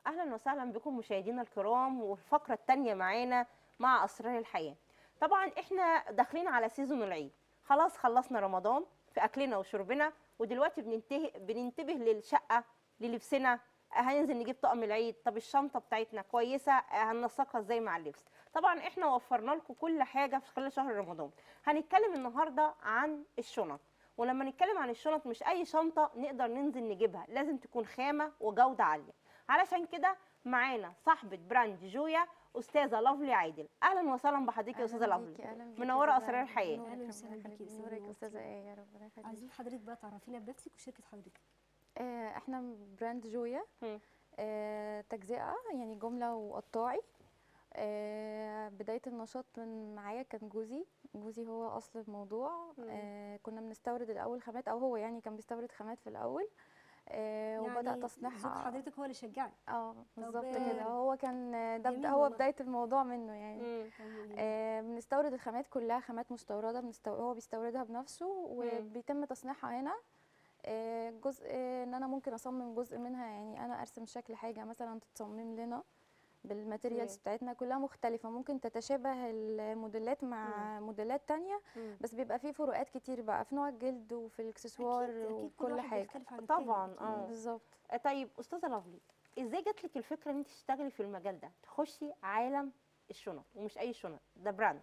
اهلا وسهلا بكم مشاهدينا الكرام والفقره الثانيه معانا مع اسرار الحياه طبعا احنا داخلين على سيزون العيد خلاص خلصنا رمضان في اكلنا وشربنا ودلوقتي بننتهي بننتبه للشقه للبسنا هننزل نجيب طقم العيد طب الشنطه بتاعتنا كويسه هننسقها ازاي مع اللبس طبعا احنا وفرنا لكم كل حاجه في خلال شهر رمضان هنتكلم النهارده عن الشنط ولما نتكلم عن الشنط مش اي شنطه نقدر ننزل نجيبها لازم تكون خامه وجوده عاليه علشان كده معانا صاحبه براند جويا استاذه لافلي عادل اهلا وسهلا بحضرتك يا استاذه لافلي منوره اسرار الحياه أهلاً وسهلاً بيكي يا أستاذة نورك نور. استاذه ايه يا ربنا يخليك عايزين حضرتك بقى تعرفينا بنفسك وشركه حضرتك آه، احنا براند جويا مم. آه، تجزئه يعني جمله وقطاعي آه، بدايه النشاط من معايا كان جوزي جوزي هو اصل الموضوع مم. آه، كنا بنستورد الاول خامات او هو يعني كان بيستورد خامات في الاول آه، وبدا زوج تصنيعها حضرتك هو اللي شجعك اه بالظبط آه، كده هو كان آه، ده جميل بدا- هو والله. بدايه الموضوع منه يعني مم. آه، بنستورد الخامات كلها خامات مستورده بنستو... هو بيستوردها بنفسه وبيتم تصنيعها هنا آه، جزء آه، ان انا ممكن اصمم جزء منها يعني انا ارسم شكل حاجه مثلا تتصمم لنا بالماتيريالز مم. بتاعتنا كلها مختلفه ممكن تتشابه الموديلات مع موديلات تانية مم. بس بيبقى فيه فروقات كتير بقى في نوع الجلد وفي الاكسسوار أكيد- أكيد كل وكل واحد حاجه بيختلف عن التاني. طبعا اه بالظبط آه، طيب استاذه لافلي ازاي جات لك الفكره ان انت تشتغلي في المجال ده تخشي عالم الشنط ومش اي شنط ده براند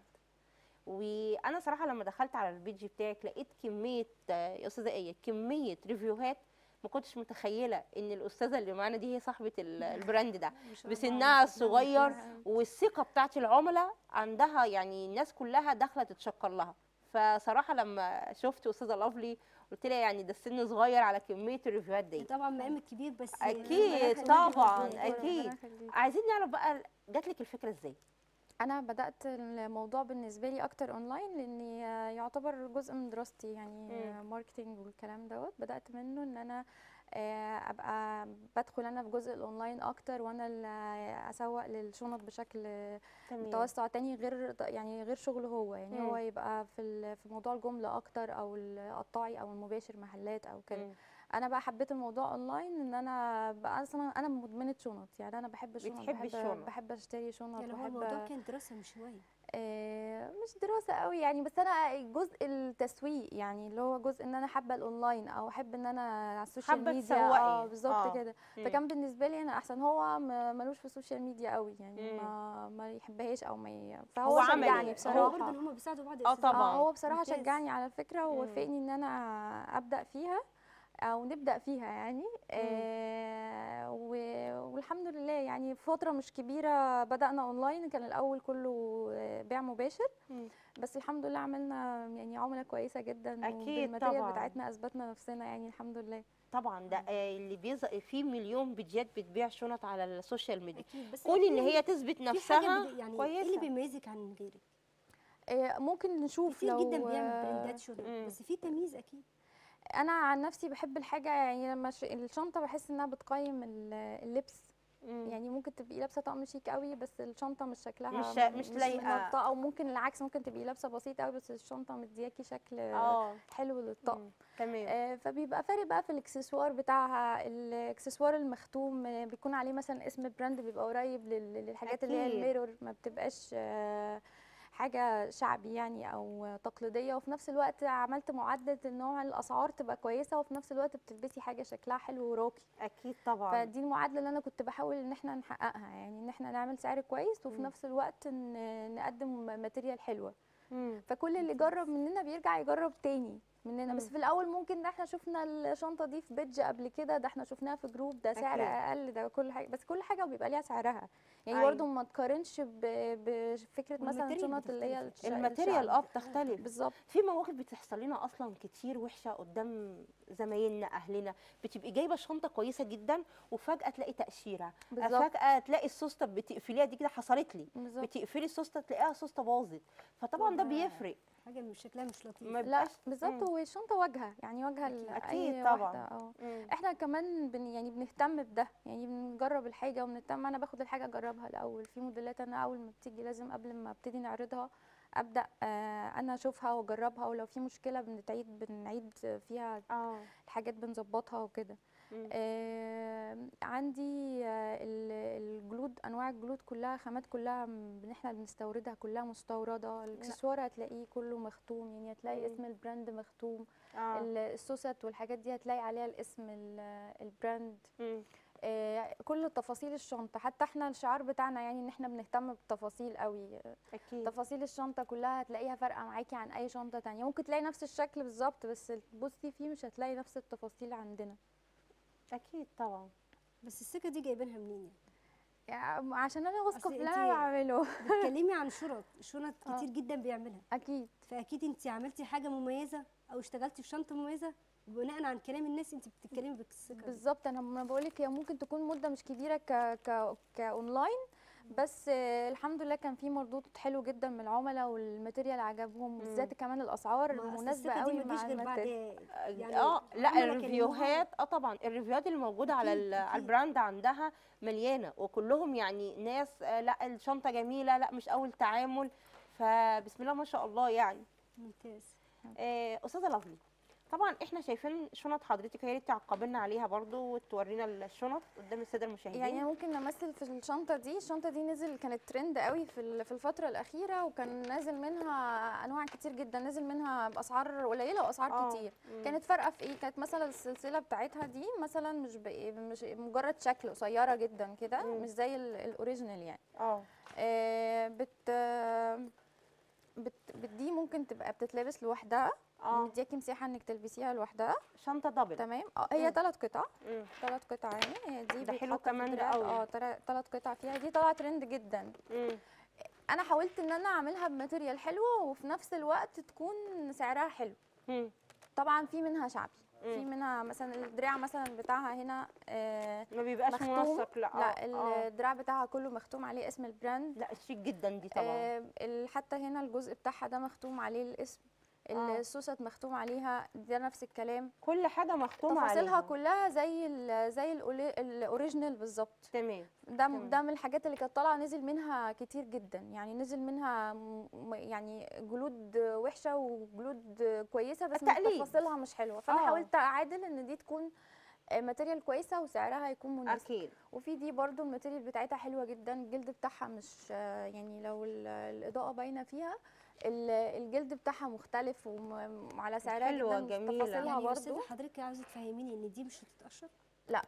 وانا صراحه لما دخلت على البيج بتاعك لقيت كميه آه، يا استاذه ايه كميه ريفيوهات ما كنتش متخيله ان الاستاذه اللي معانا دي هي صاحبه ال- البراند ده ما شاء الله بسنها عليها. الصغير نعم. والثقه بتاعت العملاء عندها يعني الناس كلها داخله تتشكر لها فصراحه لما شفت استاذه لافلي قلت لها يعني ده السن صغير على كميه الريفيوهات دي طبعا مقامك كبير بس اكيد ربنا طبعا يخليك. ربنا اكيد يخليك. عايزين نعرف بقى جات لك الفكره ازاي انا بدات الموضوع بالنسبه لي اكتر اونلاين لاني يعتبر جزء من دراستي يعني مم. ماركتينج والكلام دوت بدات منه ان انا آه، ابقى بدخل انا في جزء الاونلاين اكتر وانا اللي اسوق للشنط بشكل تمام متوسع تاني غير يعني غير شغله هو يعني مم. هو يبقى في ال- في موضوع الجمله اكتر او القطاعي او المباشر محلات او كده مم. انا بقى حبيت الموضوع اونلاين ان انا بقى اصلا انا مدمنه شنط يعني انا بحب الشنط بتحبي بحب الشنط. بحب اشتري شنط يعني هو بحب الموضوع كان دراسه مش هوايه آه، مش دراسة قوي يعني بس انا جزء التسويق يعني اللي هو جزء ان انا حابة الاونلاين او احب ان انا على السوشيال حابة ميديا تسوقي. اه بالظبط آه. كده مم. فكان بالنسبة لي انا احسن هو م- ملوش في السوشيال ميديا قوي يعني مم. ما ما يحبهاش او ما ي... هو فهو عملي. شجعني هو هو بصراحة برضه ان هم بيساعدوا بعض يا آه أستاذة. طبعاً. اه هو بصراحة ممتاز. شجعني على الفكرة مم. ووافقني ان انا ابدأ فيها او نبدأ فيها يعني آه و- والحمد لله يعني في فترة مش كبيرة بدأنا اونلاين كان الاول كله آه، بيع مباشر مم. بس الحمد لله عملنا يعني عملاء كويسه جدا أكيد وبالماتيريال طبعاً. بتاعتنا اثبتنا نفسنا يعني الحمد لله طبعا ده آه، اللي بيظهر في مليون بيجات بتبيع شنط على السوشيال ميديا اكيد بس قولي ان في- هي تثبت في حاجه نفسها بد- يعني ايه كويسه اللي بيميزك عن غيرك آه، ممكن نشوف كتير لو جدا بيعمل آه، براندات شنط مم. بس في تمييز اكيد انا عن نفسي بحب الحاجه يعني لما ش... الشنطه بحس انها بتقيم ال- اللبس مم. يعني ممكن تبقي لابسه طقم شيك قوي بس الشنطه مش شكلها مش- م- مش لايقة. منطقة، او ممكن العكس ممكن تبقي لابسه بسيط قوي بس الشنطه مدياكي شكل اه حلو للطقم مم. تمام آه، فبيبقى فارق بقى في الاكسسوار بتاعها الاكسسوار المختوم آه، بيكون عليه مثلا اسم براند بيبقى قريب لل- للحاجات اللي هي أكيد. الميرور ما بتبقاش آه، حاجه شعبي يعني او تقليديه وفي نفس الوقت عملت معدل ان نوع الاسعار تبقى كويسه وفي نفس الوقت بتلبسي حاجه شكلها حلو وراقي اكيد طبعا فدي المعادله اللي انا كنت بحاول ان احنا نحققها يعني ان احنا نعمل سعر كويس وفي مم. نفس الوقت ن- نقدم ماتيريال حلوه مم. فكل اللي جرب مننا بيرجع يجرب تاني مننا بس مم. في الاول ممكن ان احنا شفنا الشنطه دي في بيدج قبل كده ده احنا شفناها في جروب ده سعر أكيد. اقل ده كل حاجه بس كل حاجه بيبقى ليها سعرها يعني أيوة. برضو ما تقارنش ب- بفكره مثلا والماتيريال الشنط اللي هي بتختلف. الش- الماتيريال الشعبي. اه بتختلف بالظبط في مواقف بتحصل لنا اصلا كتير وحشه قدام زمايلنا اهلنا بتبقي جايبه شنطه كويسه جدا وفجاه تلاقي تقشيره بالظبط فجاه تلاقي السوسته بتقفليها دي كده حصلت لي بالظبط بتقفلي السوسته تلاقيها سوسته باظت فطبعا ده والله. بيفرق حاجه مش شكلها مش لطيف ما لا بيبقاش بالظبط مم. هو الشنطه واجهه يعني واجهه ل- أكيد أي طبعاً. واحدة، اه مم. احنا كمان بن يعني بنهتم بده يعني بنجرب الحاجه وبنهتم انا باخد الحاجه اجربها الاول في موديلات انا اول ما بتيجي لازم قبل ما ابتدي نعرضها ابدا آه انا اشوفها واجربها ولو في مشكله بنتعيد بنعيد فيها اه الحاجات بنظبطها وكده مم. آه عندي آه ال- الجلود انواع الجلود كلها خامات كلها م- بن- احنا بنستوردها كلها مستورده الاكسسوار هتلاقيه كله مختوم يعني هتلاقي مم. اسم البراند مختوم اه ال- السوست والحاجات دي هتلاقي عليها الاسم ال- البراند مم. آه، كل تفاصيل الشنطه حتى احنا الشعار بتاعنا يعني ان احنا بنهتم بالتفاصيل قوي اكيد تفاصيل الشنطه كلها هتلاقيها فارقه معاكي عن اي شنطه تانية ممكن تلاقي نفس الشكل بالظبط بس بصي فيه مش هتلاقي نفس التفاصيل عندنا اكيد طبعا بس الثقه دي جايبينها منين يعني يعني عشان انا واثقه أصل في اللي انتي- انا بعمله بتتكلمي عن شنط شنط آه. كتير جدا بيعملها اكيد فاكيد انت عملتي حاجه مميزه او اشتغلتي في شنطه مميزه وبناء عن كلام الناس انت بتتكلمي بالثقه دي. بالظبط انا ما بقولك هي ممكن تكون مده مش كبيره ك ك كاونلاين بس آه، الحمد لله كان في مردود حلو جدا من العملاء والماتيريال عجبهم بالذات كمان الاسعار ما أصل مناسبه الثقة دي قوي ما تجيش مع غير بعد الماتيريال يعني اه لا عملاء الريفيوهات اه طبعا الريفيوهات اللي موجوده على أكيد، ال- على أكيد. البراند عندها مليانه وكلهم يعني ناس آه لا الشنطه جميله لا مش اول تعامل فبسم الله ما شاء الله يعني ممتاز آه استاذه لافلي طبعا احنا شايفين شنط حضرتك هي اللي تعقبنا عليها برضو وتورينا الشنط قدام الساده المشاهدين يعني ممكن نمثل في الشنطه دي الشنطه دي نزل كانت ترند قوي في ال- في الفتره الاخيره وكان نازل منها انواع كتير جدا نزل منها باسعار قليله واسعار آه، كتير مم. كانت فارقه في ايه كانت مثلا السلسله بتاعتها دي مثلا مش بإيه مش مجرد شكل قصيره جدا كده مم. مش زي ال- الاوريجينال يعني اه آه، بت بت بت- دي ممكن تبقى بتتلبس لوحدها اه مدياكي مساحه انك تلبسيها لوحدها شنطه دبل تمام اه هي مم. ثلاث قطع مم. ثلاث قطع يعني هي دي ده حلو بيتحط في كمان ده الدراع. قوي. اه ثلاث قطع فيها دي طالعه ترند جدا مم. انا حاولت ان انا اعملها بماتيريال حلوه وفي نفس الوقت تكون سعرها حلو مم. طبعا في منها شعبي في مم. منها مثلا الدراع مثلا بتاعها هنا آه ما بيبقاش مختوم منسق لا لا آه، آه. الدراع بتاعها كله مختوم عليه اسم البراند لا شيك جدا دي طبعا آه ال- حتى هنا الجزء بتاعها ده مختوم عليه الاسم آه. السوست مختوم عليها ده نفس الكلام كل حاجه مختومه تفاصيلها عليها كلها زي ال زي الأولي- الاوريجينال بالظبط تمام ده تمام. ده من الحاجات اللي كانت طالعه نزل منها كتير جدا يعني نزل منها م- م- يعني جلود وحشه وجلود كويسه بس التقليد. تفاصيلها مش حلوه فانا آه. حاولت اعادل ان دي تكون آه، ماتيريال كويسه وسعرها يكون مناسب اكيد وفي دي برضو الماتيريال بتاعتها حلوه جدا الجلد بتاعها مش آه، يعني لو ال- الاضاءه باينه فيها ال- الجلد بتاعها مختلف وم- وعلى سعرها حلوة، جدا جميلة. تفاصيلها يعني يا برضو استاذه حضرتك عاوزه تفهميني ان دي مش هتتقشر لا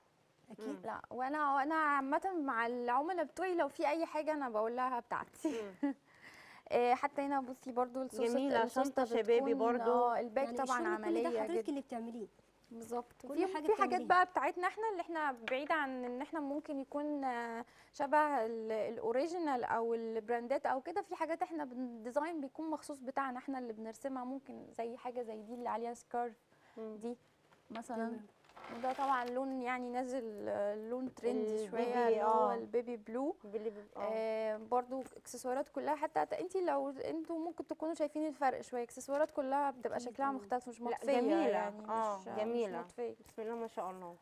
اكيد لا وانا وانا عامه مع العملاء بتوعي لو في اي حاجه انا بقول لها بتاعتي مم. آه، حتى هنا بصي برضو السوست جميلة، السوستة شنطة شبابي بتكون- برضو. اه الباك يعني طبعا الشغل كل ده عمليه حضرتك جدا اللي بتعمليه بالظبط كل وفي حاجة في حاجات بتعمليها. بقى بتاعتنا احنا اللي احنا بعيده عن ان احنا ممكن يكون آه، شبه ال- الاوريجينال او البراندات او كده في حاجات احنا بن- الديزاين بيكون مخصوص بتاعنا احنا اللي بنرسمها ممكن زي حاجه زي دي اللي عليها سكارف مم. دي مثلا تمام. وده طبعا لون يعني نازل آه، لون ترندي شويه البيبي، اللي هو آه. البيبي بلو باللي بيبقى- اه آه برضو اكسسوارات كلها حتى انت لو انتوا ممكن تكونوا شايفين الفرق شويه اكسسوارات كلها بتبقى أكيد شكلها طبعاً. مختلف مش لا، مطفيه جميلة. يعني آه، مش جميلة. مش مطفيه بسم الله ما شاء الله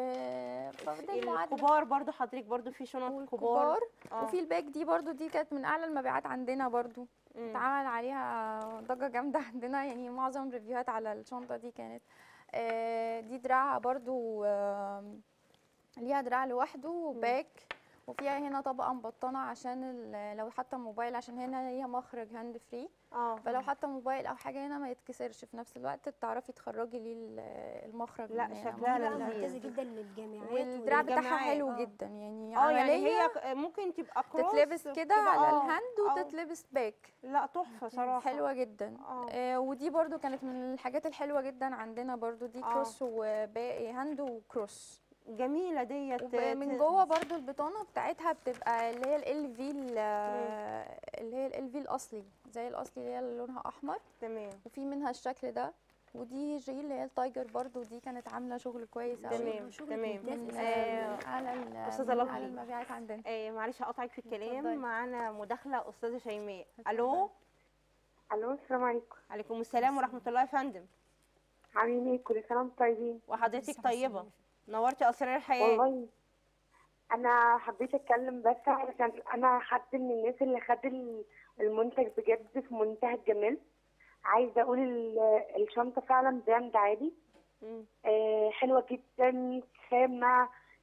آه فده المعادله الكبار برضو حضرتك برضو في شنط كبار والكبار آه. وفي الباك دي برضو دي كانت من اعلى المبيعات عندنا برضو مم. اتعمل عليها ضجه جامده عندنا يعني معظم ريفيوهات على الشنطه دي كانت آه دي دراعها برضو آه ليها دراع لوحده وباك وفيها هنا طبقه مبطنه عشان ال- لو حاطه موبايل عشان هنا ليها مخرج هاند فري اه فلو حاطه موبايل او حاجه هنا ما يتكسرش في نفس الوقت تعرفي تخرجي ليه ال- المخرج لا، من هنا. شكلها دي بقى لذيذ. ممتازه جدا للجامعات والدراع بتاعها والجماعات، حلو آه. جدا يعني اه يعني عملية هي ك- ممكن تبقى كروس تتلبس كده بتبقى على آه، الهاند آه. وتتلبس باك لا تحفه صراحه حلوه جدا اه آه ودي برضو كانت من الحاجات الحلوه جدا عندنا برضو دي آه. كروس وباقي هاند وكروس جميله ديت ومن ت- جوه برضو البطانه بتاعتها بتبقى اللي هي ال في اللي هي ال في الاصلي زي الاصلي اللي هي لونها احمر تمام وفي منها الشكل ده ودي جي اللي هي التايجر برضو دي كانت عامله شغل كويس قوي تمام شغل تمام ممتاز من آه، من اعلى ال- أستاذة من لطفي. اعلى المبيعات عندنا آه معلش هقطعك في الكلام اتفضلي. معانا مداخله استاذه شيماء الو الو السلام عليكم عليكم السلام ورحمه الله يا فندم عاملين ايه كل سنه وانتم طيبين وحضرتك صحة طيبه وسلامة. نورتي اسرار الحياه والله انا حبيت اتكلم بس علشان انا حد من الناس اللي خد ال- المنتج بجد في منتهى الجمال عايزه اقول ال- الشنطه فعلا براند عالي مم. آه، حلوه جدا خامه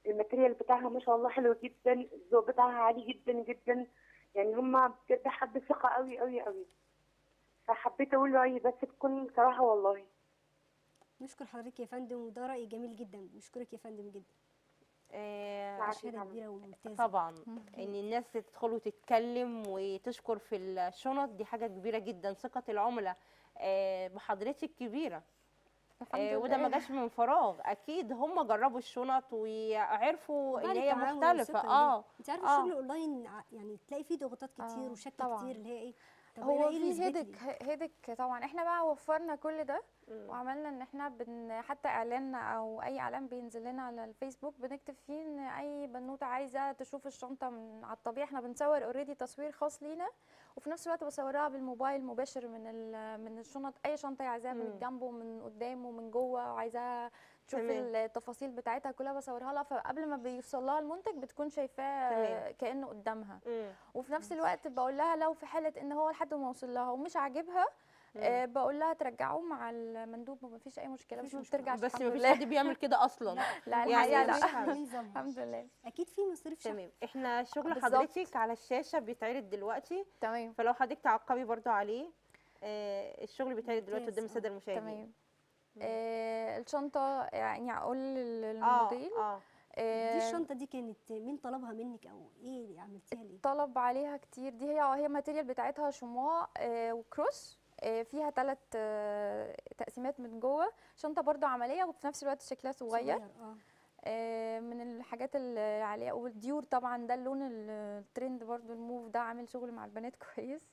الماتيريال بتاعها ما شاء الله حلو جدا الذوق بتاعها عالي جدا جدا يعني هما بجد حد ثقة قوي قوي قوي فحبيت اقول رأيي بس بكل صراحة والله نشكر حضرتك يا فندم وده رأي جميل جدا نشكرك يا فندم جدا آه، معاك. شهادة كبيرة وممتازة طبعا ان الناس تدخل وتتكلم وتشكر في الشنط دي حاجه كبيره جدا ثقه العملاء آه، بحضرتك كبيره الحمد آه، وده ما لله. جاش من فراغ اكيد هم جربوا الشنط وعرفوا ان وبعد هي التعامل مختلفه والثقة اه دي. انت عارفه آه. الشغل اونلاين ع- يعني تلاقي فيه ضغوطات كتير آه، وشكل طبعاً. كتير اللي هي ايه طب هو أنا إيه اللي في يثبت هيدك لي؟ هيدك طبعا احنا بقى وفرنا كل ده مم. وعملنا ان احنا بن حتى اعلان او اي اعلان بينزل لنا على الفيسبوك بنكتب فيه ان اي بنوته عايزه تشوف الشنطه من على الطبيعه احنا بنصور اوريدي تصوير خاص لينا وفي نفس الوقت بصورها بالموبايل مباشر من ال- من الشنط اي شنطه هي عايزاها مم. من الجنب ومن قدام ومن جوه وعايزاها تشوف تمام. التفاصيل بتاعتها كلها بصورها لها فقبل ما بيوصل لها المنتج بتكون شايفاه تمام. كانه قدامها مم. وفي نفس الوقت بقول لها لو في حاله ان هو لحد ما وصل لها ومش عاجبها آه بقول لها ترجعه مع المندوب وما فيش اي مشكله مفيش بس ما مشكلة. بترجعش بس الحمد ما فيش لله حد بيعمل كده اصلا لا يعني الحقيقه مش لا حد. ليه نظامها. الحمد لله اكيد في مصاريف شهر تمام احنا شغل بالظبط. حضرتك على الشاشه بيتعرض دلوقتي تمام فلو حضرتك تعقبي برضو عليه آه، الشغل بيتعرض دلوقتي ممتاز، قدام آه. الساده المشاهدين تمام آه الشنطه يعني اقول لل- اه للموديل اه آه دي الشنطه دي كانت مين طلبها منك او ايه اللي عملتيها ليه طلب عليها كتير دي هي هي الماتيريال بتاعتها شموع آه وكروس آه فيها ثلاث آه تقسيمات من جوه شنطه برضو عمليه وفي نفس الوقت شكلها صغير اه آه، من الحاجات اللي عليها والديور طبعا ده اللون ال- الترند برضو الموف ده عامل شغل مع البنات كويس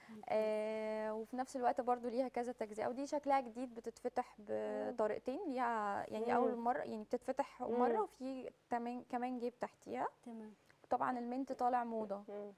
آه وفي نفس الوقت برضو ليها كذا تجزئه ودي شكلها جديد بتتفتح بطريقتين ليها يعني مم. اول مره يعني بتتفتح مم. مره وفي كمان كمان جيب تحتيها تمام طبعا المنت طالع موضه مم.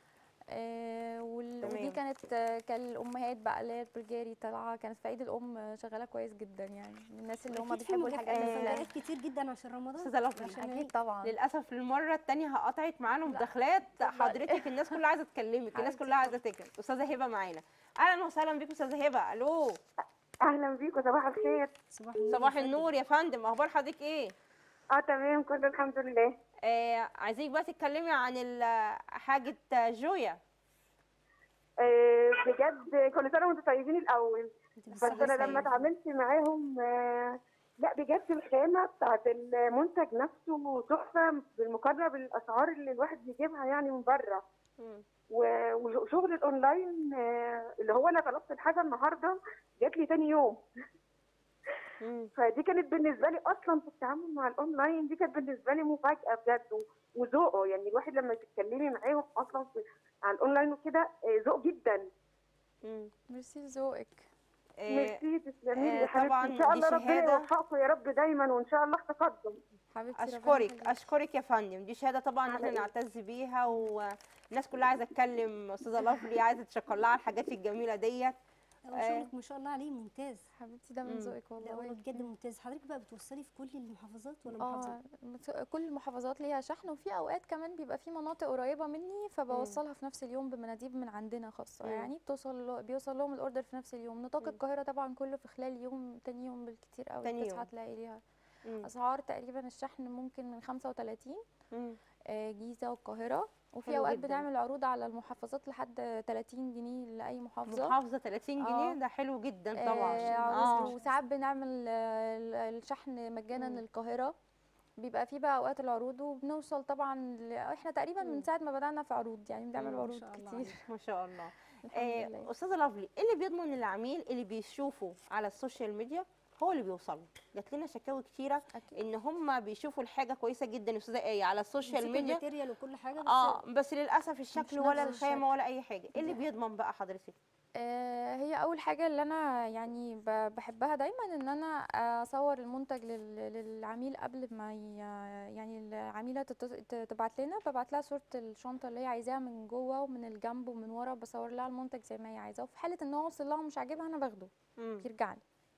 آه وال... تمام. ودي كانت آه، كان الامهات بقى اللي هي البلجاري طالعه كانت في عيد الام آه، شغاله كويس جدا يعني من الناس اللي هم أكيد في بيحبوا مفاجآت- الحاجات ال- مفاجآت كتير جدا عشان رمضان استاذه لطفي عشان اكيد العيد. طبعا للاسف المره الثانيه هقطعت معانا مداخلات حضرتك الناس كلها عايزه تكلمك الناس حبيبتي كلها عايزه تكلم استاذه هبه معانا اهلا وسهلا بيكم استاذه هبه الو اهلا بيكم صباح الخير صباح النور صباح يا فندم. النور يا فندم اخبار حضرتك ايه اه تمام كله الحمد لله آه عايزيك بقى تتكلمي عن ال- حاجه جويا آه بجد كل سنه وانتم طيبين الاول انت بس بتصلي انا ازاي؟ لما اتعاملت معاهم آه لا بجد الخامه بتاعت المنتج نفسه تحفه بالمقارنه بالاسعار اللي الواحد بيجيبها يعني من بره مم. و- وشغل الاونلاين آه، اللي هو انا طلبت الحاجه النهارده جات لي تاني يوم مم. فدي كانت بالنسبه لي اصلا في التعامل مع الاونلاين دي كانت بالنسبه لي مفاجاه بجد و- وذوقه يعني الواحد لما تتكلمي معاهم اصلا في على الاونلاين وكده آه، ذوق جدا مم. ميرسي لذوقك آه، ميرسي تسلمي لي آه، يا حبيبتي طبعاً ان شاء دي الله ربنا شهادة. يوفقكم يا رب دايما وان شاء الله تقدم حبيبتي ربنا اشكرك يخليك. اشكرك يا فندم دي شهاده طبعا على احنا إيه؟ نعتز بيها والناس كلها عايزه تكلم استاذه لافلي عايزه تشكر لها على الحاجات الجميله ديت هو شغلك ما شاء الله عليه ممتاز حبيبتي ده من مم. ذوقك لا والله والله بجد ممتاز حضرتك بقى بتوصلي في كل المحافظات ولا اه محافظه مت- كل المحافظات ليها شحن وفي اوقات كمان بيبقى في مناطق قريبه مني فبوصلها في نفس اليوم بمناديب من عندنا خاصه مم. يعني بتوصل له- بيوصل لهم الاوردر في نفس اليوم نطاق مم. القاهره طبعا كله في خلال يوم تاني يوم بالكتير قوي تاني تصحى يوم. تلاقي ليها مم. اسعار تقريبا الشحن ممكن من 35 مم. آه، جيزه والقاهره وفي حلو اوقات جداً. بنعمل عروض على المحافظات لحد 30 جنيه لاي محافظه محافظه 30 جنيه آه. ده حلو جدا طبعا آه اه وساعات بنعمل آه، ال- الشحن مجانا مم. للقاهرة بيبقى في بقى اوقات العروض وبنوصل طبعا ل... احنا تقريبا مم. من ساعه ما بدانا في عروض يعني بنعمل مم. ما عروض شاء الله كتير عليك. ما شاء الله الحمد آه، لله استاذه لافلي ايه اللي بيضمن العميل اللي بيشوفه على السوشيال ميديا هو اللي بيوصل له جات لنا شكاوي كتيره أكيد. ان هم بيشوفوا الحاجه كويسه جدا يا استاذه ايه على السوشيال مسكوا ميديا الماتيريال وكل حاجه بس اه بس للاسف الشكل ولا نفس الخامه الشكل. ولا اي حاجه ايه اللي بيضمن بقى حضرتك آه، هي اول حاجه اللي انا يعني ب- بحبها دايما ان انا اصور المنتج لل- للعميل قبل ما ي- يعني العميله تتص- ت- تبعت لنا ببعت لها صوره الشنطه اللي هي عايزاها من جوه ومن الجنب ومن ورا بصور لها المنتج زي ما هي عايزاه وفي حاله ان هو وصل لها ومش عاجبها انا باخده مم. بيرجع لي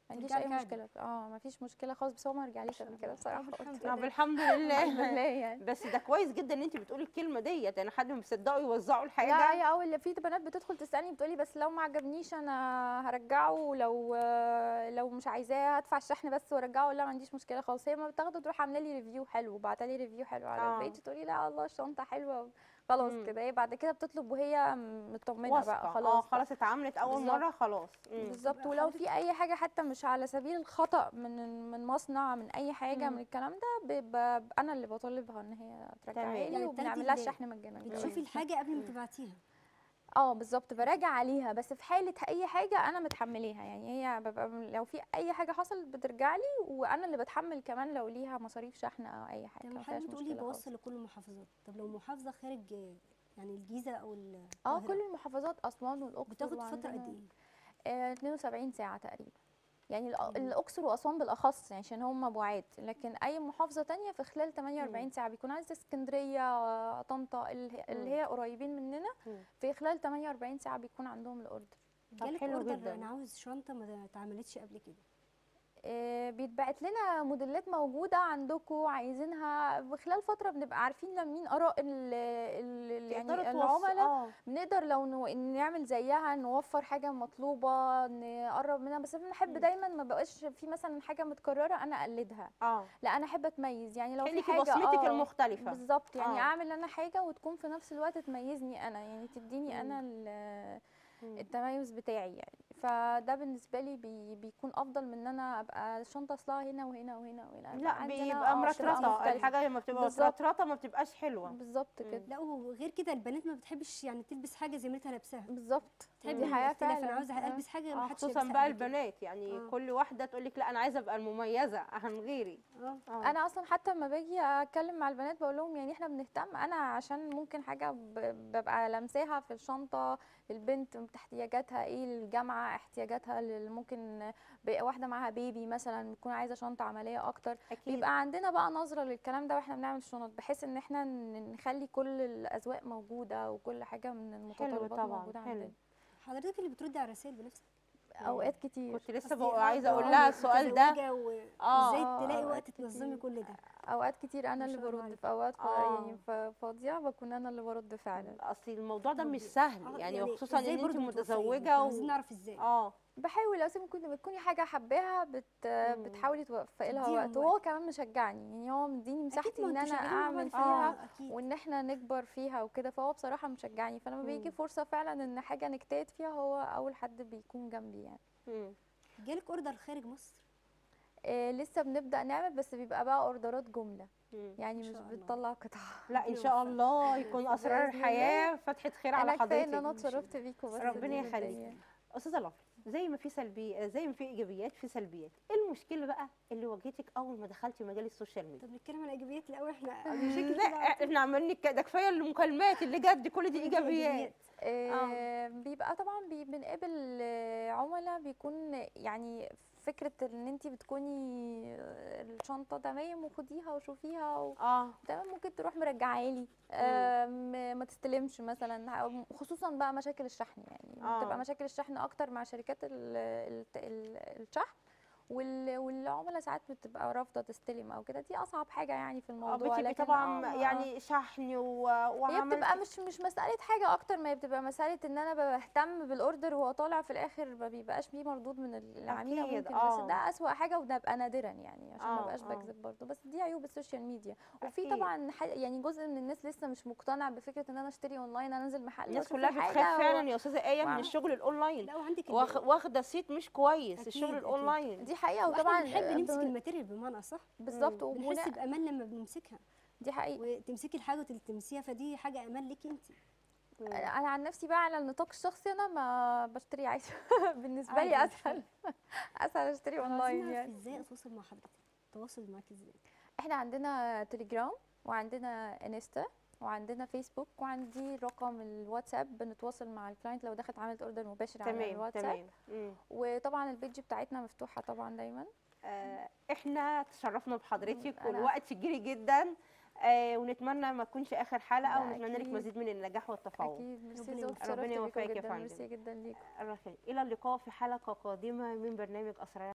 ما عنديش ترجعي اي عادي. مشكله اه ما فيش مشكله خالص بس هو ما رجعليش قبل كده بصراحه طب الحمد قلت لله. طب الحمد الحمد لله لله يعني بس ده كويس جدا ان انت بتقولي الكلمه ديت يعني حد بيصدقوا يوزعوا لا الحاجه هي اول في بنات بتدخل تسالني بتقولي بس لو ما عجبنيش انا هرجعه لو لو مش عايزاه هدفع الشحن بس وارجعه لا ما عنديش مشكله خالص هي ما بتاخده تروح عامله لي ريفيو حلو وبعتها لي ريفيو حلو على آه. البيج تقولي لا الله الشنطه حلوه خلاص مم. كده هي بعد كده بتطلب وهي مطمنه واثقه بقى اه خلاص بقى. خلاص اتعاملت اول بالظبط. مره خلاص مم. بالظبط يبقى ولو حضرتك- في اي حاجه حتى مش على سبيل الخطا من من مصنع من اي حاجه مم. من الكلام ده بيبقى انا اللي بطالبها ان هي ترجعها تمام. لي يعني بتاخدي وبنعمل لها ال- الشحن مجانا بتشوفي الحاجه قبل ما تبعتيها اه بالظبط براجع عليها بس في حاله اي حاجه انا متحملاها يعني هي ببقى لو في اي حاجه حصلت بترجع لي وانا اللي بتحمل كمان لو ليها مصاريف شحن او اي حاجه طب ما حضرتك فيهاش بتقولي مشكله خالص. بوصل لكل المحافظات طب لو محافظه خارج آه، يعني الجيزه او اه القاهره كل المحافظات اسوان والاقصر بتاخد فتره وعندنا- قد ايه آه 72 ساعه تقريبا يعني الأ- مم. الاقصر واسوان بالاخص يعني عشان هم بعاد لكن اي محافظه تانية في خلال 48 ساعه بيكون عايز اسكندريه آه، طنطا اللي اللي هي قريبين مننا مم. في خلال 48 ساعه بيكون عندهم الاوردر طب جالك حلو اوردر جدا. انا عاوز شنطه ما اتعملتش قبل كده آه، بيتبعت لنا موديلات موجودة عندكم عايزينها بخلال فترة بنبقى عارفين لمين آراء ال ال يعني تقدروا توص- العملاء اه بنقدر لو نو- نعمل زيها نوفر حاجة مطلوبة نقرب منها بس انا بحب دايما ما بقاش في مثلا حاجة متكررة انا اقلدها اه لا انا احب اتميز يعني لو في كأنك حاجة بصمتك آه، المختلفه بالظبط يعني آه. اعمل انا حاجة وتكون في نفس الوقت تميزني انا يعني تديني انا ال- مم. التميز بتاعي يعني فده بالنسبه لي بي بيكون افضل من ان انا ابقى الشنطه اصلها هنا وهنا وهنا وهنا أبقى لا عندي أنا بيبقى آه شقة مرطرطه مختلفة. الحاجه لما بتبقى بالظبط. مرطرطه ما بتبقاش حلوه بالظبط مم. كده لا وغير كده البنات ما بتحبش يعني تلبس حاجه زي ما انت لابساها بالظبط تحبي دي حياه الاختلاف انا فعلا عاوزه آه. البس حاجه آه، ما حدش خصوصا لابسها بقى قبل كده. البنات يعني آه. كل واحده تقول لك لا انا عايزه ابقى المميزه عن غيري اه آه. انا اصلا حتى لما باجي اتكلم مع البنات بقول لهم يعني احنا بنهتم انا عشان ممكن حاجه ب- ببقى لمساها في الشنطه البنت احتياجاتها ايه الجامعه احتياجاتها لل- ممكن بقى واحده معاها بيبي مثلا بتكون عايزه شنطه عمليه اكتر اكيد بيبقى عندنا بقى نظرة للكلام ده واحنا بنعمل الشنط بحيث ان احنا ن- نخلي كل الاذواق موجودة وكل حاجة من المتطلبات طبعاً، موجودة حلو. عندنا حضرتك اللي بتردي على الرسائل بنفسك اوقات كتير كنت لسه أصل بقى آه، عايزه اقول آه، لها السؤال ده متزوجة و- آه، وازاي آه، تلاقي أوقات وقت تنظمي كتير. كل ده اوقات كتير انا ما اللي شاء الله برد عليك. في اوقات ف- آه. يعني ف- فاضية بكون انا اللي برد فعلا اصل الموضوع ده مش آه، سهل يعني وخصوصا إزاي ان انت برضه بتوفقي؟ متزوجه عايزين و... نعرف ازاي اه بحاول لو ممكن بتكوني حاجة حباها بت مم. بتحاولي توفقي لها تديهم وقت وهو كمان مشجعني يعني هو مديني أكيد مساحتي ما ان انتوا انا شغالين مع اعمل بعض فيها آه، اكيد وان احنا نكبر فيها وكده فهو بصراحة مشجعني فلما بيجي مم. فرصة فعلا ان حاجة نجتهد فيها هو اول حد بيكون جنبي يعني مم. جالك اوردر خارج مصر إيه لسه بنبدأ نعمل بس بيبقى بقى اوردرات جملة مم. يعني إن مش شاء الله. بتطلع قطع لا ان ربنا شاء يوفقك. الله يكون اسرار بإذن الحياه فتحه خير على انا كفايه ان انا حضرتك اتشرفت بيكم بس ربنا دي يخليك. الدنيا. استاذه لطفي زي ما في سلبي زي ما في ايجابيات في سلبيات ايه المشكله بقى اللي واجهتك اول ما دخلتي مجال السوشيال ميديا طب نتكلم عن الايجابيات الاول احنا مش كده كده احنا عمالين نك- ده كفايه المكالمات اللي جت دي كل دي ايجابيات إيه بيبقى طبعا بي بنقابل آه، عملاء بيكون يعني فكره ان انت بتكوني آه، الشنطه تمام وخديها وشوفيها و... اه تمام ممكن تروح مرجعها لي آه، م- ما تستلمش مثلا خصوصا بقى مشاكل الشحن يعني آه. بتبقى مشاكل الشحن اكتر مع شركات ال- ال- ال- الشحن وال- والعملاء ساعات بتبقى رافضه تستلم او كده دي اصعب حاجه يعني في اه الموضوع بتبقي لكن طبعا آه، يعني شحن و... هي وعملت بتبقى مش مش مسألة حاجة أكتر ما هي بتبقى مسألة إن أنا بهتم بالأوردر وهو طالع في الآخر ما بيبقاش فيه مردود من العميل أكيد، ممكن آه. بس ده أسوأ حاجة وده بقى نادرا يعني عشان ما آه، بقاش آه. بكذب برضه بس دي عيوب السوشيال ميديا وفي أكيد. طبعا ح- يعني جزء من الناس لسه مش مقتنع بفكرة إن أنا أشتري أونلاين أنا أنزل محل الناس وأشوف كلها الحاجة بتخاف و- فعلا يا استاذه ايه من وعم- الشغل الاونلاين لا وعندك واخ- ال- واخده صيت مش كويس أكيد، الشغل أكيد. الاونلاين دي حقيقة واحنا وطبعا بنحب نمسك ب- الماتيريال بمعنى صح بالظبط بنحس وبناء بامان لما بنمسكها دي حقيقة وتمسكي الحاجه وتلمسيها فدي حاجه امان ليكي انت انا عن نفسي بقى على النطاق الشخصي انا ما بشتري عادي بالنسبه عادي، لي مش اسهل اسهل اشتري عايزين اونلاين نعرف يعني ازاي اتواصل مع حضرتك تواصل معاك ازاي احنا عندنا تليجرام وعندنا انستا وعندنا فيسبوك وعندي رقم الواتساب بنتواصل مع الكلاينت لو دخلت عملت اوردر مباشر على تمام الواتساب تمام مم. وطبعا البيج بتاعتنا مفتوحه طبعا دايما آه، احنا تشرفنا بحضرتك أنا- والوقت جري جدا آه، ونتمنى ما تكونش اخر حلقه لا، ونتمنى لك أكيد. مزيد من النجاح والتفوق اكيد ميرسي ربنا زوج يوفقك. اتشرفت ربنا بيكم يوفقك يا جدا فندم. ميرسي جدا ليكم الرحيم. الى اللقاء في حلقه قادمه من برنامج اسرار